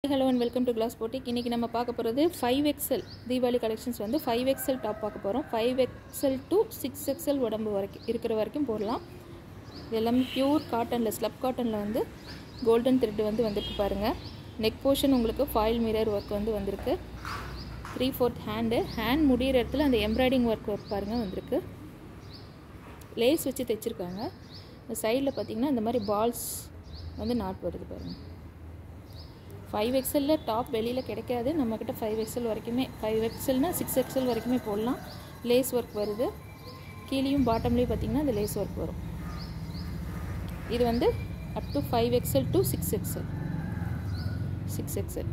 hello and welcome to class boutique இன்றைக்கி நம்ம பார்க்க போகிறது ஃபைவ் எக்ஸல் தீபாவளி கலெக்ஷன்ஸ் வந்து ஃபைவ் எக்ஸல் டாப் பார்க்க போகிறோம் five XL to six XL உடம்பு வரைக்கும் இருக்கிற வரைக்கும் போடலாம் இது எல்லாமே பியூர் காட்டனில் ஸ்லப் காட்டனில் வந்து கோல்டன் த்ரெட் வந்து வந்திருக்கு பாருங்கள் நெக் போர்ஷன் உங்களுக்கு ஃபாயில் மிரர் ஒர்க் வந்து வந்திருக்கு த்ரீ ஃபோர்த் ஹேண்டு ஹேண்ட் முடிகிற இடத்துல அந்த எம்ப்ராய்டிங் ஒர்க் ஒர்க் பாருங்கள் வந்திருக்கு லேஸ் வச்சு தைச்சிருக்காங்க இந்த சைடில் பார்த்தீங்கன்னா இந்த மாதிரி பால்ஸ் வந்து நாட் வருது பாருங்கள் ஃபைவ் எக்ஸலில் டாப் வெளியில் கிடைக்காது நம்மக்கிட்ட ஃபைவ் எக்ஸல் வரைக்குமே ஃபைவ் எக்ஸல்னால் சிக்ஸ் எக்ஸல் வரைக்குமே போடலாம் லேஸ் ஒர்க் வருது கீழேயும் பாட்டம்லேயும் பார்த்தீங்கன்னா இந்த லேஸ் ஒர்க் வரும் இது வந்து up to five XL to six XL six XL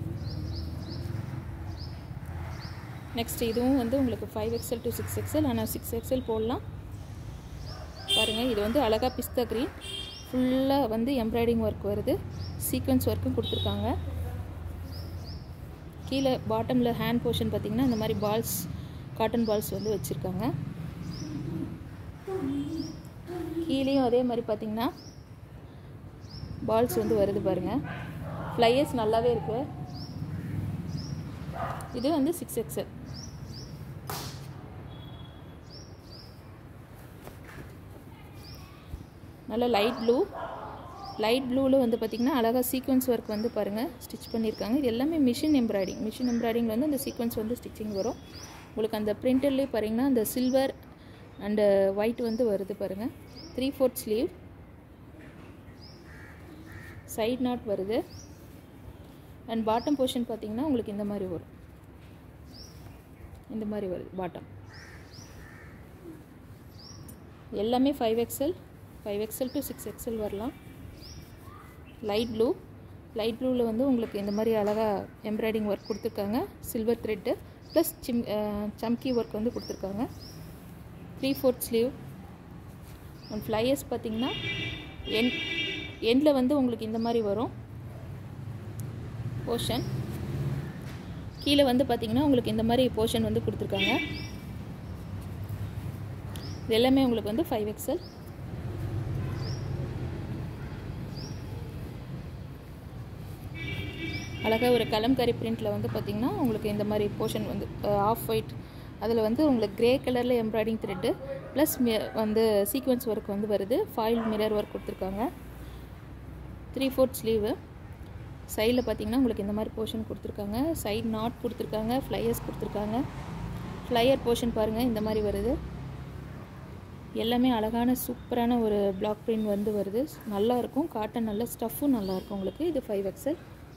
next இதுவும் வந்து உங்களுக்கு five XL to six XL ஆனால் சிக்ஸ் எக்ஸல் போடலாம் பாருங்கள் இது வந்து அழகாக பிஸ்தா க்ரீன் ஃபுல்லாக வந்து எம்ப்ராய்டிங் ஒர்க் வருது சீக்வன்ஸ் ஒர்க்கும் கொடுத்துருக்காங்க கீழே பாட்டமில் ஹேண்ட் போர்ஷன் பார்த்திங்கன்னா இந்த மாதிரி பால்ஸ் காட்டன் பால்ஸ் வந்து வச்சுருக்காங்க கீழேயும் அதே மாதிரி பார்த்திங்கன்னா பால்ஸ் வந்து வருது பாருங்கள் ஃப்ளையர்ஸ் நல்லாவே இருக்குது இது வந்து சிக்ஸ் எக்ஸல் நல்ல லைட் ப்ளூ லைட் ப்ளூவில் வந்து பார்த்திங்கன்னா அழகாக சீக்வன்ஸ் ஒர்க் வந்து பாருங்கள் ஸ்டிச் பண்ணியிருக்காங்க இது எல்லாமே மிஷின் எம்ப்ராய்டிங் மிஷின் எம்ப்ராய்டிங்கில் வந்து அந்த சீக்வன்ஸ் வந்து ஸ்டிச்சிங் வரும் உங்களுக்கு அந்த பிரிண்டர்லேயே பாருங்கன்னா அந்த சில்வர் அண்டு ஒயிட் வந்து வருது பாருங்கள் three fourth sleeve side knot வருது அண்ட் பாட்டம் போர்ஷன் பார்த்திங்கன்னா உங்களுக்கு இந்த மாதிரி வரும் இந்த மாதிரி வருது பாட்டம் எல்லாமே five XL five XL to six XL வரலாம் லைட் ப்ளூ லைட் ப்ளூவில் வந்து உங்களுக்கு இந்த மாதிரி அழகாக எம்ப்ராய்டிங் ஒர்க் கொடுத்துருக்காங்க சில்வர் த்ரெட்டு ப்ளஸ் சிம் சம்கி ஒர்க் வந்து கொடுத்துருக்காங்க three fourth sleeve one flyers பார்த்திங்கன்னா என் எண்டில் வந்து உங்களுக்கு இந்த மாதிரி வரும் போர்ஷன் கீழே வந்து பார்த்திங்கன்னா உங்களுக்கு இந்த மாதிரி போர்ஷன் வந்து கொடுத்துருக்காங்க இது எல்லாமே உங்களுக்கு வந்து ஃபைவ் எக்ஸல் அழகாக ஒரு கலம்கரி பிரிண்டில் வந்து பார்த்திங்கன்னா உங்களுக்கு இந்த மாதிரி போர்ஷன் வந்து ஆஃப் ஒயிட் அதில் வந்து உங்களுக்கு க்ரே கலரில் எம்ப்ராய்டிங் த்ரெட்டு ப்ளஸ் வந்து சீக்வன்ஸ் ஒர்க் வந்து வருது ஃபாயில் மிரர் ஒர்க் கொடுத்துருக்காங்க த்ரீ ஃபோர்த் ஸ்லீவு சைடில் பார்த்திங்கன்னா உங்களுக்கு இந்த மாதிரி போர்ஷன் கொடுத்துருக்காங்க சைட் நாட் கொடுத்துருக்காங்க ஃப்ளையர்ஸ் கொடுத்துருக்காங்க ஃப்ளையர் போர்ஷன் பாருங்கள் இந்த மாதிரி வருது எல்லாமே அழகான சூப்பரான ஒரு பிளாக் பிரிண்ட் வந்து வருது நல்லாயிருக்கும் காட்டன் நல்ல ஸ்டஃப்பும் நல்லாயிருக்கும் உங்களுக்கு இது ஃபைவ் எக்ஸல்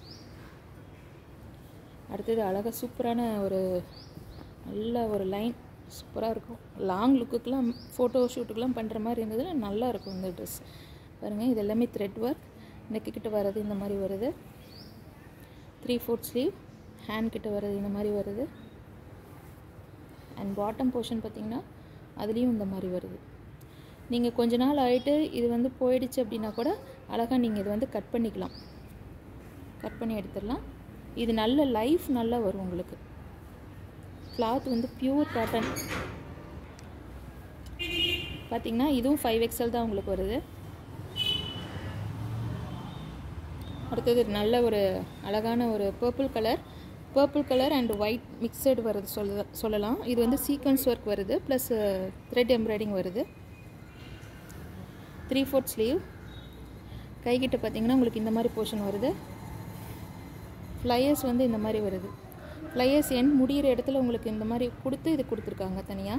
அடுத்தது அழகாக சூப்பரான ஒரு நல்ல ஒரு லைன் சூப்பராக இருக்கும் லாங் லுக்குக்கெலாம் ஃபோட்டோ ஷூட்டுக்கெலாம் பண்ணுற மாதிரி இருந்ததில் நல்லா இருக்கும் இந்த ட்ரெஸ் பாருங்கள் இது எல்லாமே த்ரெட் ஒர்க் நெக்கிட்ட வர்றது இந்த மாதிரி வருது த்ரீ ஃபோர்த் ஸ்லீவ் ஹேண்ட் கிட்ட வர்றது இந்த மாதிரி வருது அண்ட் பாட்டம் போர்ஷன் பார்த்திங்கன்னா அதுலேயும் இந்த மாதிரி வருது நீங்கள் கொஞ்ச நாள் ஆகிட்டு இது வந்து போயிடுச்சு அப்படின்னா கூட அழகாக நீங்கள் இது வந்து கட் பண்ணிக்கலாம் கட் பண்ணி எடுத்துடலாம் இது நல்ல லைஃப் நல்லா வரும் உங்களுக்கு கிளாத் வந்து பியூர் காட்டன் பார்த்திங்கன்னா இதுவும் ஃபைவ் எக்ஸல் தான் உங்களுக்கு வருது அடுத்தது நல்ல ஒரு அழகான ஒரு purple colour purple colour and white mixed வருது சொல்ல சொல்லலாம் இது வந்து சீக்வன்ஸ் ஒர்க் வருது ப்ளஸ் த்ரெட் எம்ப்ராய்டிங் வருது த்ரீ ஃபோர்த் ஸ்லீவ் கைகிட்ட பார்த்திங்கன்னா உங்களுக்கு இந்த மாதிரி போர்ஷன் வருது ஃப்ளையர்ஸ் வந்து இந்த மாதிரி வருது ஃப்ளையர்ஸ் என் முடிகிற இடத்துல உங்களுக்கு இந்த மாதிரி கொடுத்து இது கொடுத்துருக்காங்க தனியாக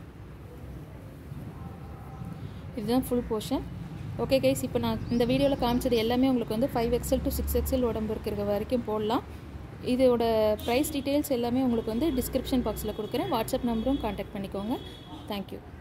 இதுதான் ஃபுல் போர்ஷன் ஓகே கைஸ் இப்போ நான் இந்த வீடியோவில் காமிச்சது எல்லாமே உங்களுக்கு வந்து five XL to six XL உடம்பு இருக்கிற வரைக்கும் போடலாம் இதோட ப்ரைஸ் டீட்டெயில்ஸ் எல்லாமே உங்களுக்கு வந்து டிஸ்கிரிப்ஷன் பாக்ஸில் கொடுக்குறேன் வாட்ஸ்அப் நம்பரும் காண்டாக்ட் பண்ணிக்கோங்க தேங்க்யூ